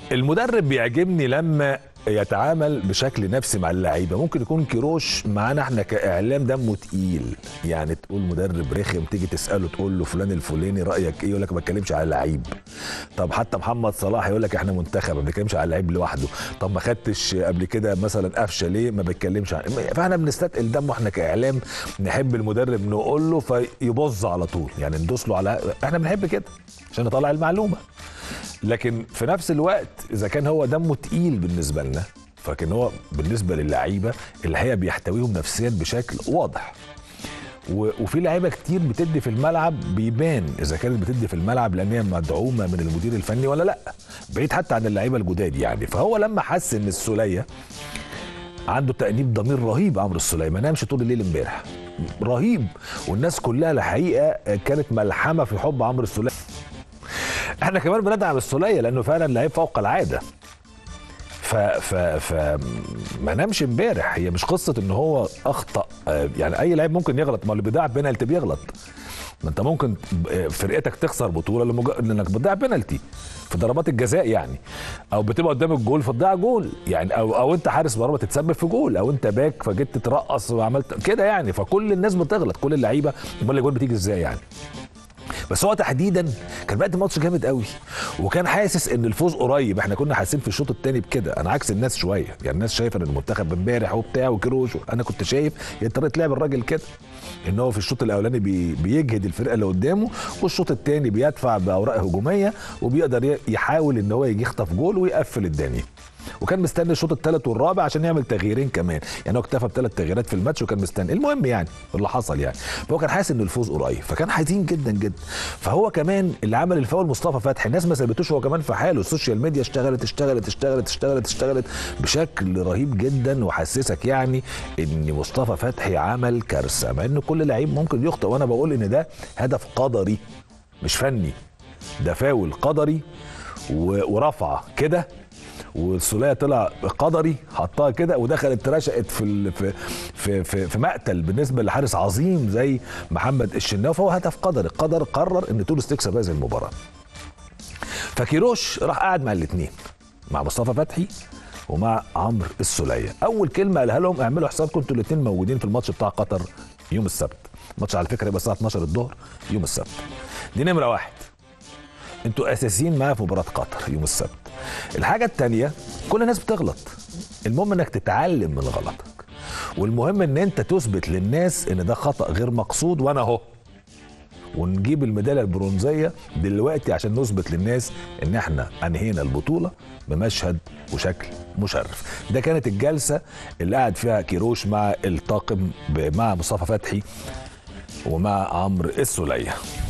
المدرب بيعجبني لما يتعامل بشكل نفسي مع اللعيبه ممكن يكون كيروش معانا احنا كاعلام دمه تقيل يعني تقول مدرب رخم تيجي تساله تقول له فلان الفلاني رايك ايه يقول لك ما بتكلمش على لعيب طب حتى محمد صلاح يقول لك احنا منتخب ما بنتكلمش على لعيب لوحده طب ما خدتش قبل كده مثلا قفشه ليه ما بتكلمش عن فاحنا بنستثقل دمه احنا كاعلام نحب المدرب نقول له فيبظ على طول يعني ندوس له على احنا بنحب كده عشان نطلع المعلومه لكن في نفس الوقت اذا كان هو دمه تقيل بالنسبه لنا فكان هو بالنسبه للعيبه اللي هي بيحتويهم نفسيا بشكل واضح و- وفي لعيبه كتير بتدي في الملعب بيبان اذا كانت بتدي في الملعب لان هي مدعومه من المدير الفني ولا لا بعيد حتى عن اللعيبه الجداد يعني فهو لما حس ان السوليه عنده تأنيب ضمير رهيب عمرو السوليه ما نامش طول الليل امبارح رهيب والناس كلها الحقيقه كانت ملحمه في حب عمرو السوليه احنا كمان بندعم السوليه لانه فعلا لعيب فوق العاده ف ف ف ما نامش امبارح هي مش قصه ان هو اخطا آه، يعني اي لعيب ممكن يغلط ما اللي بيضيع بينالتي بيغلط ما انت ممكن آه، فرقتك تخسر بطوله لمج... لانك بتضيع بينالتي في ضربات الجزاء يعني او بتبقى قدام الجول فتضيع جول يعني او او انت حارس مرمى تتسبب في جول او انت باك فجيت تترقص وعملت كده يعني فكل الناس بتغلط كل اللعيبه امال الجول بتيجي ازاي يعني بس هو تحديدا كان بيقدم ماتش جامد قوي وكان حاسس ان الفوز قريب احنا كنا حاسين في الشوط الثاني بكده انا عكس الناس شويه يعني الناس شايفه ان المنتخب امبارح وبتاع وكروش انا كنت شايف هي طريقه لعب الراجل كده ان هو في الشوط الاولاني بي بيجهد الفرقه اللي قدامه والشوط الثاني بيدفع باوراق هجوميه وبيقدر ي- يحاول ان هو يجي يخطف جول ويقفل الدنيا وكان مستني الشوط الثالث والرابع عشان يعمل تغييرين كمان يعني هو اكتفى بثلاث تغييرات في الماتش وكان مستني المهم يعني اللي حصل يعني فهو كان حاسس ان الفوز قريب فكان حزين جدا جدا فهو كمان اللي عمل الفاول مصطفى فتحي الناس ما سابتوش هو كمان في حاله السوشيال ميديا اشتغلت اشتغلت اشتغلت اشتغلت اشتغلت بشكل رهيب جدا وحسسك يعني ان مصطفى فتحي عمل كارثه مع ان كل لعيب ممكن يخطئ وانا بقول ان ده هدف قدري مش فني ده فاول قدري و- ورفعه كده والسوليه طلع قدري حطها كده ودخلت اترشقت في ال- في في في, في مقتل بالنسبه لحارس عظيم زي محمد الشناوي فهو هدف قدري قدر قرر ان تونس تكسب هذه المباراه فكيروش راح قاعد مع الاثنين مع مصطفى فتحي ومع عمرو السوليه اول كلمه قالها لهم اعملوا حسابكم انتوا الاثنين موجودين في الماتش بتاع قطر يوم السبت الماتش على فكره يبقى الساعه 12 الظهر يوم السبت دي نمره واحد انتوا اساسيين معايا في مباراه قطر يوم السبت الحاجه الثانيه كل الناس بتغلط المهم انك تتعلم من غلطك والمهم ان انت تثبت للناس ان ده خطا غير مقصود وانا اهو ونجيب الميداليه البرونزيه دلوقتي عشان نثبت للناس ان احنا انهينا البطوله بمشهد وشكل مشرف ده كانت الجلسه اللي قعد فيها كيروش مع الطاقم ب- مع مصطفى فتحي ومع عمرو السوليه